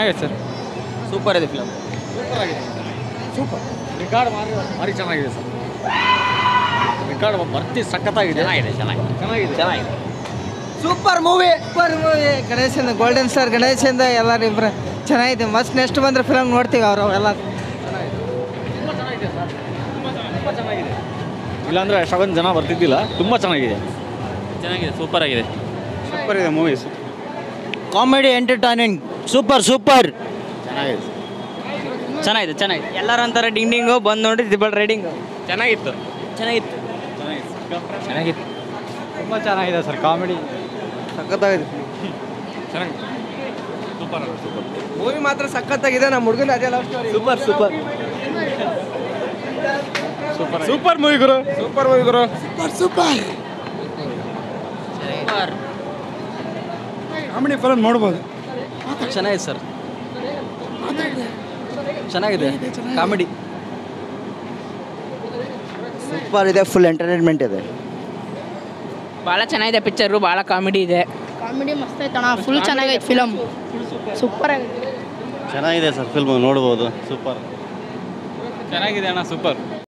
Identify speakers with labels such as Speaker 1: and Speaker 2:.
Speaker 1: ಚೆನ್ನಾಗಿದೆ sir
Speaker 2: super ಇದೆ film
Speaker 1: super record ಮಾರಿ ಭಾರಿ ಚೆನ್ನಾಗಿದೆ ಸರ್ ರಿಕಾರ್ಡ್ ಭರ್ತಿ ಸಖತ್ತಾಗಿದೆ
Speaker 2: ಚೆನ್ನಾಗಿದೆ ಚೆನ್ನಾಗಿದೆ
Speaker 1: ಚೆನ್ನಾಗಿದೆ
Speaker 2: ಚೆನ್ನಾಗಿದೆ
Speaker 3: ಸೂಪರ್ ಮೂವಿ ಸೂಪರ್ ಮೂವಿ ಗಣೇಶಂದ ಗೋಲ್ಡನ್ ಸ್ಟಾರ್ ಗಣೇಶಂದ ಎಲ್ಲರೂ ಇಬ್ಬರು ಚೆನ್ನಾಗಿದೆ ಮಸ್ತ್ ನೆಕ್ಸ್ಟ್ ಬಂದ್ರೆ ಫಿಲಮ್ ನೋಡ್ತೀವಿ ಅವರು ಎಲ್ಲ
Speaker 1: ಇಲ್ಲಾಂದ್ರೆ ಅಷ್ಟೊಂದು ಜನ ಬರ್ತಿದ್ದಿಲ್ಲ ತುಂಬ ಚೆನ್ನಾಗಿದೆ
Speaker 2: ಚೆನ್ನಾಗಿದೆ ಸೂಪರ್ ಆಗಿದೆ
Speaker 1: ಸೂಪರ್ ಇದೆ movie
Speaker 3: comedy entertaining super super
Speaker 1: ಚೆನ್ನಾಗಿದೆ
Speaker 2: ಚೆನ್ನಾಗಿದೆ ಚೆನ್ನಾಗಿದೆ
Speaker 3: ಎಲ್ಲರೂ ಅಂತಾರೆ ಡಿಂಗ್ ಡಿಂಗು ಬಂದು ನೋಡಿ ದಿಬಲ್ ರೈಡಿಂಗು
Speaker 2: ಚೆನ್ನಾಗಿತ್ತು
Speaker 3: ಚೆನ್ನಾಗಿತ್ತು
Speaker 1: ಚೆನ್ನಾಗಿತ್ತು ತುಂಬ ಚೆನ್ನಾಗಿದೆ ಸರ್ ಕಾಮಿಡಿ
Speaker 3: ಸಖತ್ತಾಗಿದೆ
Speaker 1: ಚೆನ್ನಾಗಿ ಸೂಪರ್ ಸೂಪರ್
Speaker 3: ಮೂವಿ ಮಾತ್ರ ಸಖತ್ತಾಗಿದೆ ನಮ್ಮ ಹುಡುಗನ ಅದೇ love story
Speaker 1: super super super super movie ಗುರು ಸೂಪರ್ ಮೂವಿ ಗುರು
Speaker 4: ಕಾಮಿಡಿ ಫಿಲಮ್ ನೋಡ್ಬೋದು
Speaker 3: ಚೆನ್ನಾಗಿದೆ ಸರ್ ಚೆನ್ನಾಗಿದೆ ಕಾಮಿಡಿ ಸೂಪರ್ ಇದೆ ಫುಲ್ ಎಂಟರ್ಟೈನ್ಮೆಂಟ್ ಇದೆ
Speaker 5: ಭಾಳ ಚೆನ್ನಾಗಿದೆ ಪಿಕ್ಚರು ಭಾಳ ಕಾಮಿಡಿ ಇದೆ
Speaker 6: ಕಾಮಿಡಿ ಮಸ್ತ್ ಐತಣ್ಣ ಫುಲ್ ಚೆನ್ನಾಗೈತೆ ಫಿಲಮ್ ಸೂಪರ್ ಆಗೈತೆ
Speaker 4: ಚೆನ್ನಾಗಿದೆ ಸರ್ ಫಿಲ್ಮ್ ನೋಡ್ಬೋದು ಸೂಪರ್
Speaker 1: ಚೆನ್ನಾಗಿದೆ ಅಣ್ಣ ಸೂಪರ್